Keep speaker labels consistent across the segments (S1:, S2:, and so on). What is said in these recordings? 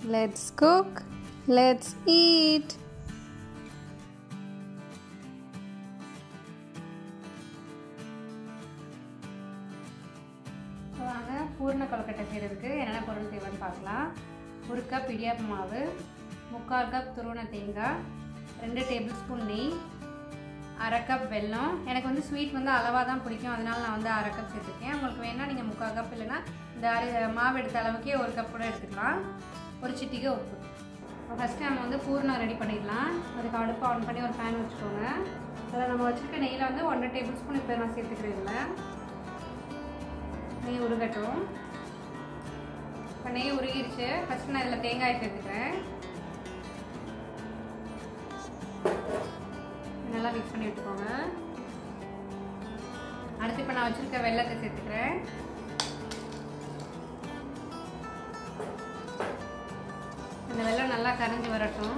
S1: Let's cook. Let's eat. வாங்க பூர்ண கொழுக்கட்டை செய்கிறதுக்கு என்னென்ன பொருள் தேவைன்னு பார்க்கலாம் ஒரு கப் இடியாப்ப மாவு முக்கால் கப் துருவன தேங்காய் ரெண்டு டேபிள் ஸ்பூன் நெய் அரை கப் வெல்லம் எனக்கு வந்து ஸ்வீட் வந்து அளவாக தான் பிடிக்கும் அதனால நான் வந்து அரை கப் சேர்த்துருக்கேன் உங்களுக்கு வேணால் நீங்கள் முக்கால் கப் இல்லைன்னா இந்த அரை மாவு எடுத்த அளவுக்கே ஒரு கப் கூட எடுத்துக்கலாம் ஒரு சிட்டிக்கு உப்பு இப்போ ஃபஸ்ட்டு நம்ம வந்து பூர்ணம் ரெடி பண்ணிடலாம் அதுக்கு அடுப்பு ஆன் பண்ணி ஒரு ஃபேன் வச்சுக்கோங்க அதில் நம்ம வச்சுருக்க நெய்யில் வந்து ஒன்றரை டேபிள் ஸ்பூன் இப்போ நான் சேர்த்துக்கிறேன் இதில் நெய் உருகட்டும் இப்போ நெய் உருகிருச்சு ஃபஸ்ட்டு நான் இதில் தேங்காய் சேர்த்துக்கிறேன் நல்லா மிக்ஸ் பண்ணி விட்டுக்கோங்க அடுத்து இப்போ நான் வச்சுருக்க வெள்ளத்தை சேர்த்துக்கிறேன் இந்த வெள்ளம் நல்லா கரைஞ்சி வரட்டும்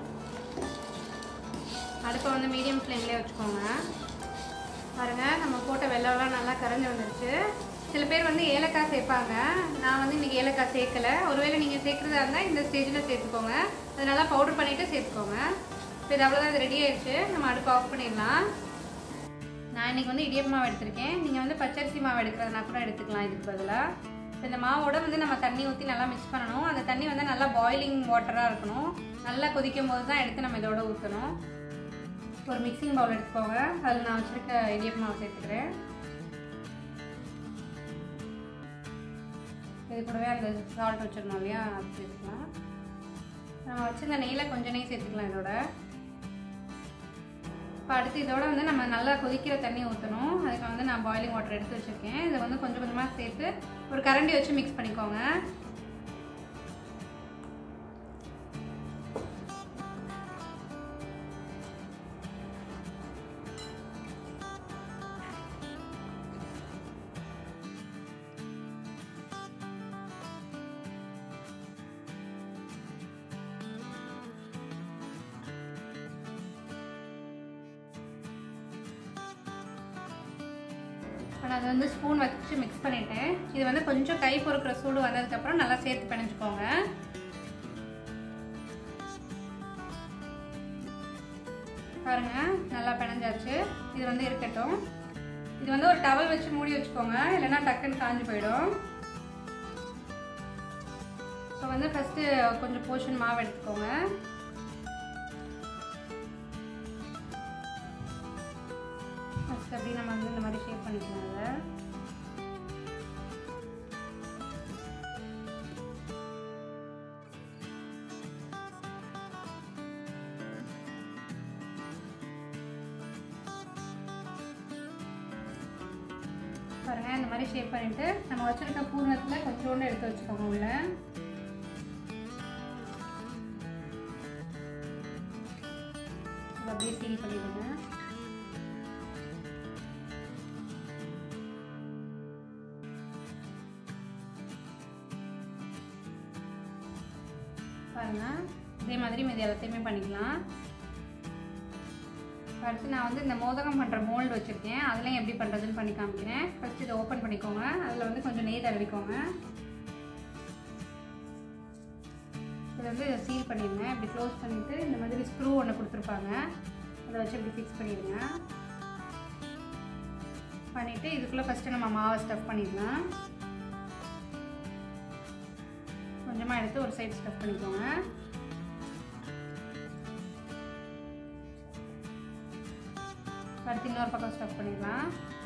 S1: அடுப்பை வந்து மீடியம் ஃப்ளேம்லேயே வச்சுக்கோங்க பாருங்கள் நம்ம போட்ட வெள்ளம்லாம் நல்லா கரைஞ்சி வந்துருச்சு சில பேர் வந்து ஏலக்காய் சேர்ப்பாங்க நான் வந்து இன்றைக்கி ஏலக்காய் சேர்க்கலை ஒருவேளை நீங்கள் சேர்க்குறதா இருந்தால் இந்த ஸ்டேஜில் சேர்த்துக்கோங்க அது நல்லா பவுடர் பண்ணிவிட்டு சேர்த்துக்கோங்க இப்போ இது அவ்வளோதான் இது ரெடி ஆயிடுச்சு நம்ம அடுப்பு ஆஃப் பண்ணிடலாம் நான் இன்றைக்கி வந்து இடியப்ப மாவு எடுத்திருக்கேன் நீங்கள் வந்து பச்சரிசி மாவு எடுக்கிறதுனா கூட எடுத்துக்கலாம் இதுக்கு பதிலாக இப்போ இந்த மாவோட வந்து நம்ம தண்ணி ஊற்றி நல்லா மிக்ஸ் பண்ணணும் அந்த தண்ணி வந்து நல்லா பாயிலிங் வாட்டராக இருக்கணும் நல்லா கொதிக்கும் போது தான் எடுத்து நம்ம இதோட ஊற்றணும் ஒரு மிக்சிங் பவுல் எடுத்துக்கோங்க அதில் நான் வச்சுருக்க இடியப்ப மாவு சேர்த்துக்கிறேன் இது கூடவே அந்த சால்ட் வச்சிடணும் இல்லையா அது சேர்த்துக்கலாம் நம்ம வச்சிருந்த நெய்யில் கொஞ்சம் நெய் சேர்த்துக்கலாம் இதோட இப்போ அடுத்து இதோட வந்து நம்ம நல்லா கொதிக்கிற தண்ணி ஊற்றணும் அதுக்கு வந்து நான் பாயிலிங் வாட்டர் எடுத்து வச்சுருக்கேன் இதை வந்து கொஞ்சம் கொஞ்சமாக சேர்த்து ஒரு கரண்டி வச்சு மிக்ஸ் பண்ணிக்கோங்க நான் அதை வந்து ஸ்பூன் வச்சு மிக்ஸ் பண்ணிட்டேன் இது வந்து கொஞ்சம் கை பொறுக்கிற சூடு வந்ததுக்கப்புறம் நல்லா சேர்த்து பிணைஞ்சுக்கோங்க பாருங்க நல்லா பிணைஞ்சாச்சு இது வந்து இருக்கட்டும் இது வந்து ஒரு டவல் வச்சு மூடி வச்சுக்கோங்க இல்லைன்னா டக்குன்னு காஞ்சு போயிடும் ஸோ வந்து ஃபஸ்ட்டு கொஞ்சம் போர்ஷன் மாவு எடுத்துக்கோங்க ஃபஸ்ட் அப்படியே நம்ம வந்து இந்த மாதிரி ஷேப் பண்ணிக்கலாம் அதை பாருங்க இந்த மாதிரி ஷேப் பண்ணிட்டு நம்ம வச்சிருக்க பூர்ணத்துல கொஞ்சோண்டு எடுத்து வச்சுக்கோங்க உள்ள அப்படியே சீல் பண்ணிடுங்க பாருங்க இதே மாதிரி மீதி எல்லாத்தையுமே பண்ணிக்கலாம் அடுத்து நான் வந்து இந்த மோதகம் பண்ணுற மோல்டு வச்சுருக்கேன் அதெல்லாம் எப்படி பண்ணுறதுன்னு பண்ணி காமிக்கிறேன் ஃபஸ்ட் இதை ஓப்பன் பண்ணிக்கோங்க அதில் வந்து கொஞ்சம் நெய் தடவிக்கோங்க இதை வந்து சீல் பண்ணிடுங்க இப்படி க்ளோஸ் பண்ணிவிட்டு இந்த மாதிரி ஸ்க்ரூ ஒன்று கொடுத்துருப்பாங்க அதை வச்சு இப்படி ஃபிக்ஸ் பண்ணிடுங்க பண்ணிவிட்டு இதுக்குள்ளே ஃபஸ்ட்டு நம்ம மாவை ஸ்டஃப் பண்ணிடலாம் கொஞ்சமாக எடுத்து ஒரு சைடு ஸ்டஃப் பண்ணிக்கோங்க அடுத்து இன்னொரு பக்கம் ஸ்டஃப் பண்ணிடலாம்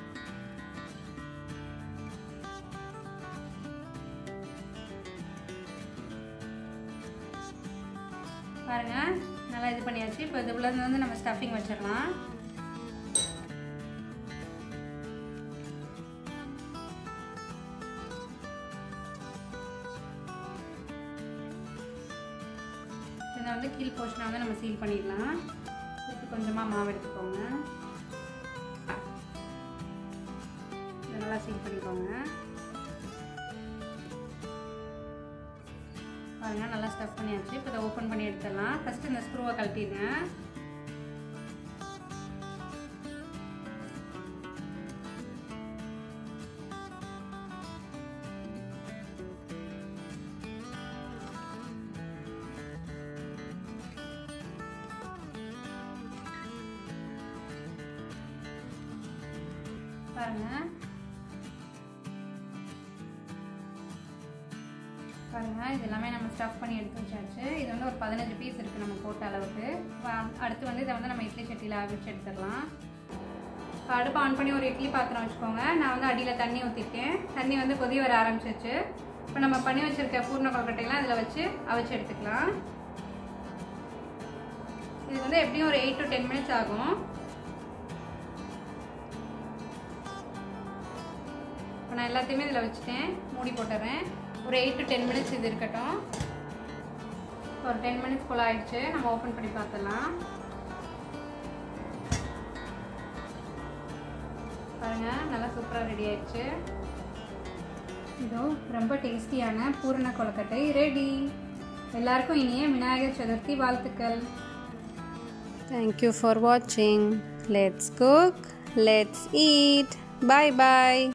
S1: பாருங்க நல்லா இது பண்ணியாச்சு இப்போ இதுக்குள்ள வந்து நம்ம ஸ்டஃபிங் வச்சிடலாம் இதை வந்து கீழ் போர்ஷனை வந்து நம்ம சீல் பண்ணிடலாம் இதுக்கு கொஞ்சமாக மாவு எடுத்துக்கோங்க இதை நல்லா சீல் பண்ணிக்கோங்க பாருங்கள் நல்லா ஸ்டஃப் பண்ணியாச்சு இப்போ இதை ஓப்பன் பண்ணி எடுத்துடலாம் ஃபஸ்ட்டு இந்த ஸ்க்ரூவை கழட்டிடுங்க பாருங்க பாருங்க இது எல்லாமே நம்ம ஸ்டஃப் பண்ணி எடுத்து வச்சாச்சு இது வந்து ஒரு பதினஞ்சு பீஸ் இருக்குது நம்ம போட்ட அளவுக்கு வா- அடுத்து வந்து இதை வந்து நம்ம இட்லி சட்டியில் அவிச்சு எடுத்துடலாம் இப்போ அடுப்பு ஆன் பண்ணி ஒரு இட்லி பாத்திரம் வச்சுக்கோங்க நான் வந்து அடியில் தண்ணி ஊற்றிருக்கேன் தண்ணி வந்து கொதி வர ஆரம்பிச்சிருச்சு இப்போ நம்ம பண்ணி வச்சிருக்க பூர்ண கொழுக்கட்டையெல்லாம் அதில் வச்சு அவிச்சு எடுத்துக்கலாம் இது வந்து எப்படியும் ஒரு எயிட் டு டென் மினிட்ஸ் ஆகும் இப்போ நான் எல்லாத்தையுமே இதில் வச்சுட்டேன் மூடி போட்டுறேன் ஒரு எயிட் டு டென் மினிட்ஸ் இது இருக்கட்டும் ஒரு டென் மினிட்ஸ் போல் ஆயிடுச்சு நம்ம ஓப்பன் பண்ணி பார்த்துடலாம் பாருங்க நல்லா சூப்பராக ரெடி ஆயிடுச்சு இதோ ரொம்ப டேஸ்டியான பூரண கொழுக்கட்டை ரெடி எல்லாருக்கும் இனிய விநாயகர் சதுர்த்தி வாழ்த்துக்கள்
S2: Thank you for watching. Let's cook. Let's eat. Bye bye.